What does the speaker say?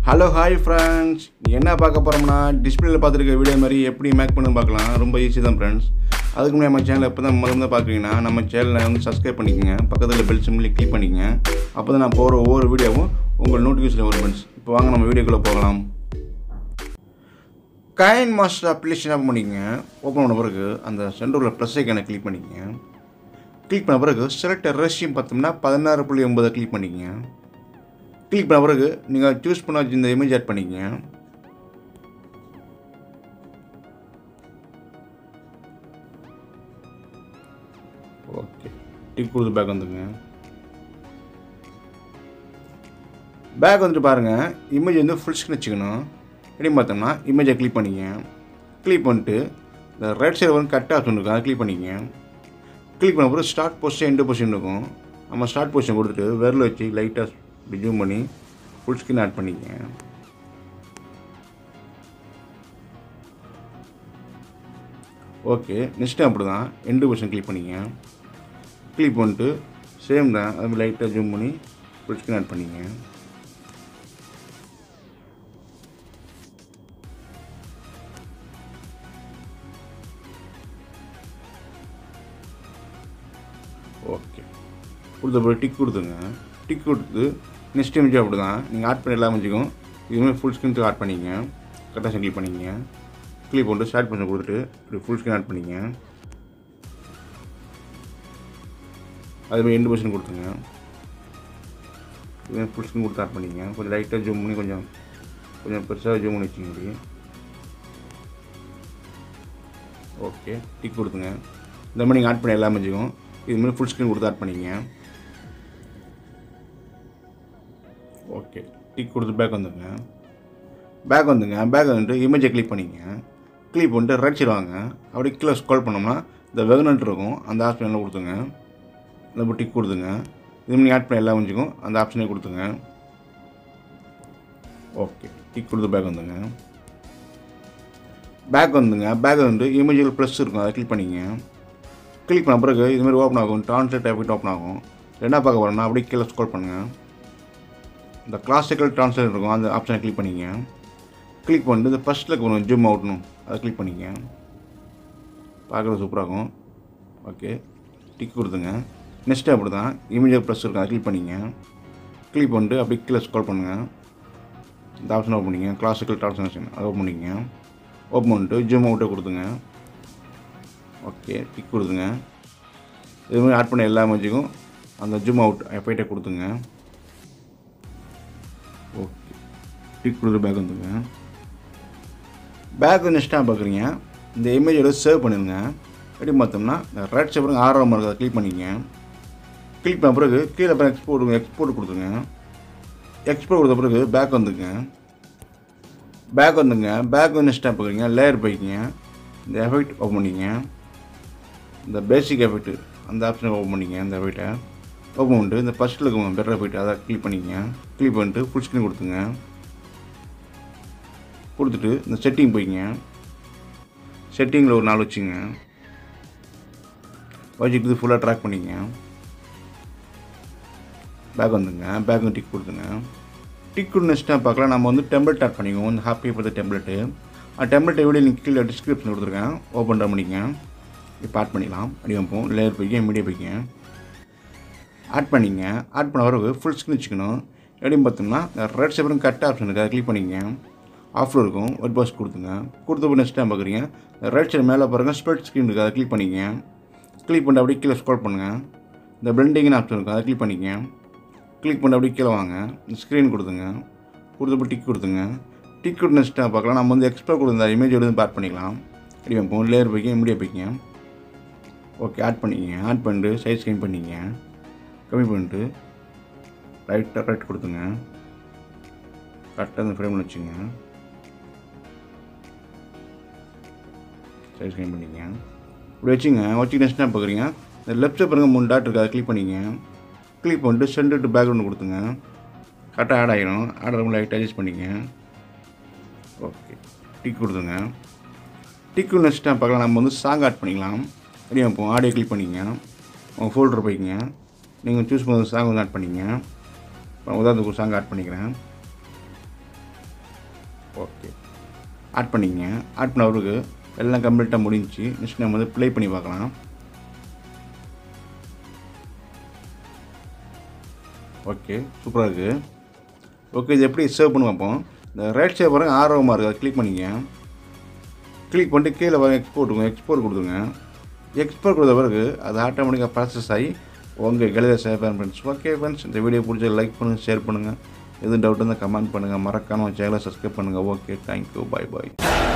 hello hi friends என்ன பார்க்க போகிறோம்னா டிஸ்பிளேல பார்த்துருக்க வீடியோ மாதிரி எப்படி மேக் பண்ணு பார்க்கலாம் ரொம்ப ஈஸி தான் ஃப்ரெண்ட்ஸ் அதுக்கு முன்னாடி நம்ம சேனல் எப்போ தான் முதல்ல பார்க்குறீங்கன்னா நம்ம சேனலை வந்து சப்ஸ்கிரைப் பண்ணிக்கோங்க பக்கத்தில் பெல் சிம்லி கிளிக் பண்ணிக்கங்க அப்போ தான் நான் போகிற ஒவ்வொரு வீடியோவும் உங்கள் நோட்டிஃபிகேஷன் வரும் ஃப்ரெண்ட்ஸ் இப்போ வாங்க நம்ம வீடியோக்குள்ளே போகலாம் காயின் மாஸ்டர் அப்ளிகேஷன் ஆஃப் பண்ணிக்கங்க ஓப்பன் பண்ண பிறகு அந்த சென்டரில் ப்ளஸ் ஐக்கானை கிளிக் பண்ணிக்கங்க கிளிக் பண்ண பிறகு செலக்ட் ரேஷியம் பார்த்தோம்னா பதினாறு புள்ளி ஒன்பதை கிளிக் பண்ணிக்கங்க கிளிக் பண்ண பிறகு நீங்கள் சூஸ் பண்ண வச்சு இந்த இமேஜ் ஆட் பண்ணிக்கங்க ஓகே டிக் கொடுத்து பேக் வந்துங்க பேக் வந்துட்டு பாருங்கள் இமேஜ் வந்து ஃபுல் ஸ்க்ரீன் வச்சுக்கணும் எப்படி பார்த்தோம்னா இமேஜை கிளிக் பண்ணிங்க கிளிக் பண்ணிட்டு இந்த ரைட் சைடு வந்து கட் ஆப்ஷன் இருக்கும் அதை கிளிக் பண்ணிங்க கிளிக் பண்ண பிறகு ஸ்டார்ட் பொசிஷன் எண்டு பொசிஷன் இருக்கும் நம்ம ஸ்டார்ட் பொசிஷன் கொடுத்துட்டு விரல் வச்சு லைட்டாக இப்படி ஜூம் பண்ணி ஃபுல் ஸ்க்ரீன் ஆட் பண்ணிக்க ஓகே நெக்ஸ்ட்டு அப்படி தான் எண்டு பொசிஷன் கிளிக் பண்ணிங்க கிளிக் பண்ணிட்டு சேம் தான் அது லைட்டாக ஜூம் பண்ணி ஃபுல் ஸ்க்ரீன் ஆட் பண்ணிங்க ஓகே கொடுத்த பிறகு டிக் கொடுத்துங்க டிக் கொடுத்து நெக்ஸ்ட் இமேஜ் அப்படி தான் நீங்கள் ஆட் பண்ணி எல்லாம் வச்சுக்கும் இதுமாதிரி ஃபுல் ஸ்க்ரீன் ஆட் பண்ணிங்க கரெக்டாக கிளிக் பண்ணிங்க கிளிக் பண்ணிட்டு ஸ்டார்ட் பண்ணி கொடுத்துட்டு இப்படி ஃபுல் ஸ்க்ரீன் ஆட் பண்ணிங்க அதுமாதிரி எண்டு பொசிஷன் கொடுத்துங்க இதுமாதிரி ஃபுல் ஸ்க்ரீன் கொடுத்து ஆட் பண்ணிங்க கொஞ்சம் லைட்டாக ஜூம் பண்ணி கொஞ்சம் கொஞ்சம் பெருசாக ஜூம் பண்ணி வச்சுங்க இப்படி ஓகே டிக் கொடுத்துங்க இந்த மாதிரி நீங்கள் ஆட் பண்ணி எல்லாம் வச்சுக்கும் இதுமாதிரி ஃபுல் ஸ்க்ரீன் கொடுத்து ஆட் பண்ணிங்க ஓகே டிக் கொடுத்து பேக் வந்துங்க பேக் வந்துங்க பேக் வந்துட்டு இமேஜை கிளிக் பண்ணிங்க கிளிக் பண்ணிட்டு ரைட் சைடு வாங்க அப்படியே கீழே ஸ்க்ரோல் பண்ணோம்னா இந்த வெகுனட் இருக்கும் அந்த ஆப்ஷனில் கொடுத்துங்க இந்த டிக் கொடுத்துங்க இது மாதிரி ஆட் பண்ணி எல்லாம் வச்சுக்கும் அந்த ஆப்ஷனே கொடுத்துங்க ஓகே டிக் கொடுத்து பேக் வந்துங்க பேக் வந்துங்க பேக் வந்து இமேஜில் ப்ளஸ் இருக்கும் அதை கிளிக் பண்ணிங்க கிளிக் பண்ண பிறகு இதுமாதிரி ஓப்பன் ஆகும் ட்ரான்ஸ்லேட் டைப் ஓப்பன் ஆகும் என்ன பார்க்க போகிறோம்னா அப்படியே கீழே ஸ்க்ரோல் பண்ணுங்கள் இந்த கிளாசிக்கல் ட்ரான்ஸ்லேட் இருக்கும் அந்த ஆப்ஷனை கிளிக் பண்ணிங்க கிளிக் பண்ணிட்டு இந்த ஃபஸ்ட்டில் இருக்கணும் ஜூம் அவுட்னும் அதை கிளிக் பண்ணிங்க பார்க்குறது சூப்பராக இருக்கும் ஓகே டிக் கொடுத்துங்க நெக்ஸ்ட்டு அப்படி தான் இமேஜ் ப்ளஸ் இருக்கும் அதை கிளிக் பண்ணிங்க கிளிக் பண்ணிட்டு அப்படியே கீழே ஸ்க்ரோல் பண்ணுங்கள் இந்த ஆப்ஷன் ஓப்பன் பண்ணிங்க கிளாசிக்கல் ட்ரான்ஸ்லேஷன் அதை ஓப்பன் பண்ணிங்க ஓப்பன் பண்ணிட்டு ஜூம் அவுட்டை கொடுத்துங்க ஓகே டிக் கொடுத்துங்க இதுமாதிரி ஆட் பண்ண எல்லா இமேஜுக்கும் அந்த ஜூம் அவுட் எஃபைட்டை கொடுத்துங்க ஓகே டிக் கொடுத்து பேக் வந்துங்க பேக் நெக்ஸ்ட்டாக பார்க்குறீங்க இந்த இமேஜோட சேவ் பண்ணிடுங்க எப்படி பார்த்தோம்னா இந்த ரைட் சைடு ஆறாம் மார்க் அதை கிளிக் பண்ணிங்க கிளிக் பண்ண பிறகு கீழே பிறகு எக்ஸ்போர்ட் எக்ஸ்போர்ட் கொடுத்துங்க எக்ஸ்போர்ட் கொடுத்த பிறகு பேக் வந்துங்க பேக் வந்துங்க பேக் வந்து நெக்ஸ்ட்டாக பார்க்குறீங்க லேயர் போய்க்கிங்க இந்த எஃபெக்ட் ஓப்பன் பண்ணிங்க இந்த பேசிக் எஃபெக்ட் அந்த ஆப்ஷனை ஓப்பன் பண்ணிங்க இந்த எஃபெக்டை ஓப்பன் பண்ணிட்டு இந்த ஃபஸ்ட்டில் இருக்கும் பெட்டர் எஃபெக்ட் அதை கிளிக் பண்ணிங்க கிளிக் பண்ணிட்டு ஃபுல் ஸ்க்ரீன் கொடுத்துங்க கொடுத்துட்டு இந்த செட்டிங் போய்ங்க செட்டிங்கில் ஒரு நாள் வச்சுங்க வச்சுக்கிட்டு ஃபுல்லாக ட்ராக் பண்ணிங்க பேக் வந்துங்க பேக் டிக் கொடுத்துங்க டிக் நெக்ஸ்ட்டாக பார்க்கலாம் நம்ம வந்து டெம்ப்ளேட் ஆட் பண்ணிக்குவோம் இந்த ஹாப்பி பற்றி டெம்ப்ளேட்டு அந்த டெம்ப்ளேட் வீடியோ லிங்க் கீழே டிஸ்கிரிப்ஷன் கொடுத்துருக்கேன் ஓப்பன் பண்ணிங்க இப்போ ஆட் பண்ணிக்கலாம் அப்படி வைப்போம் லேயர் போய்க்க மீடியா போய்க்க ஆட் பண்ணிங்க ஆட் பண்ண பிறகு ஃபுல் ஸ்க்ரீன் வச்சுக்கணும் எப்படின்னு பார்த்தோம்னா ரெட் சைபரும் கட் ஆப்ஷன் இருக்குது அதை கிளிக் பண்ணிங்க ஆஃபில் இருக்கும் ஒயிட் பாக்ஸ் கொடுத்துங்க கொடுத்த நெக்ஸ்ட் டைம் பார்க்குறீங்க ரைட் சைடு மேலே பாருங்கள் ஸ்ப்ரெட் ஸ்க்ரீன் இருக்குது அதை கிளிக் பண்ணிங்க கிளிக் பண்ணிட்டு அப்படியே கீழே ஸ்க்ரோல் பண்ணுங்கள் இந்த பிளண்டிங்னு ஆப்ஷன் இருக்குது அதை கிளிக் பண்ணிங்க கிளிக் பண்ணி அப்படியே கீழே வாங்க ஸ்க்ரீன் கொடுத்துங்க கொடுத்தப்போ டிக் கொடுத்துங்க டிக் கொடுத்து நெக்ஸ்ட்டாக பார்க்கலாம் நம்ம வந்து எக்ஸ்ட்ரா கொடுத்த இமேஜ் எடுத்து பேட் பண்ணிக்கலாம் இப்படி வைப்போம் லேயர் போய்க்க இமீடியா போய்க்க ஓகே ஆட் பண்ணிங்க ஆட் பண்ணிட்டு சைஸ் கம்மி பண்ணிங்க கம்மி பண்ணிட்டு ரைட்டாக ரைட் கொடுத்துங்க கரெக்டாக அந்த ஃப்ரேமில் வச்சுங்க சைஸ் கம்மி பண்ணிங்க இப்படி வச்சுங்க வச்சு நெக்ஸ்ட் என்ன பார்க்குறீங்க இந்த லெஃப்ட் சைட் பாருங்கள் மூணு டாட் இருக்குது அதை கிளிக் பண்ணிங்க கிளிக் பண்ணிட்டு சென்டர் டு பேக்ரவுண்ட் கொடுத்துங்க கரெக்டாக ஆட் ஆகிடும் ஆட் ஆகும் லைட் அட்ஜஸ்ட் பண்ணிங்க ஓகே டிக் கொடுத்துங்க டிக்கு நெக்ஸ்ட்டாக பார்க்கலாம் நம்ம வந்து சாங் ஆட் பண்ணிக்கலாம் ரெடி வைப்போம் ஆடியோ கிளிக் பண்ணிங்க உங்கள் ஃபோல்டர் போய்க்குங்க நீங்கள் சூஸ் பண்ண சாங் வந்து ஆட் பண்ணிங்க இப்போ உதாரணத்துக்கு ஒரு சாங் ஆட் பண்ணிக்கிறேன் ஆட் பண்ணிக்கங்க ஆட் பண்ண பிறகு எல்லாம் கம்ப்ளீட்டாக முடிஞ்சுச்சு நெக்ஸ்ட் நம்ம வந்து ப்ளே பண்ணி பார்க்கலாம் ஓகே சூப்பராக இருக்குது ஓகே இது எப்படி சேவ் பண்ணி பார்ப்போம் இந்த ரைட் சைடு பாருங்க ஆர்வமாக இருக்குது அதை கிளிக் பண்ணிக்க கிளிக் பண்ணிட்டு கீழே வர எக்ஸ்போர்ட் எக்ஸ்போர்ட் கொடுத்துருங்க எக்ஸ்போர்ட் கொடுத்த பிறகு அது ஆட்டோமேட்டிக்காக ப்ராசஸ் ஆகி உங்கள் கெலரியில் சேவ் பண்ண ஃப்ரெண்ட்ஸ் ஓகே ஃப்ரெண்ட்ஸ் இந்த வீடியோ பிடிச்ச லைக் பண்ணுங்கள் ஷேர் பண்ணுங்கள் எதுவும் டவுட் இருந்தால் கமெண்ட் பண்ணுங்கள் மறக்காமல் சேனலை சப்ஸ்கிரைப் பண்ணுங்கள் ஓகே தேங்க்யூ பாய் பாய்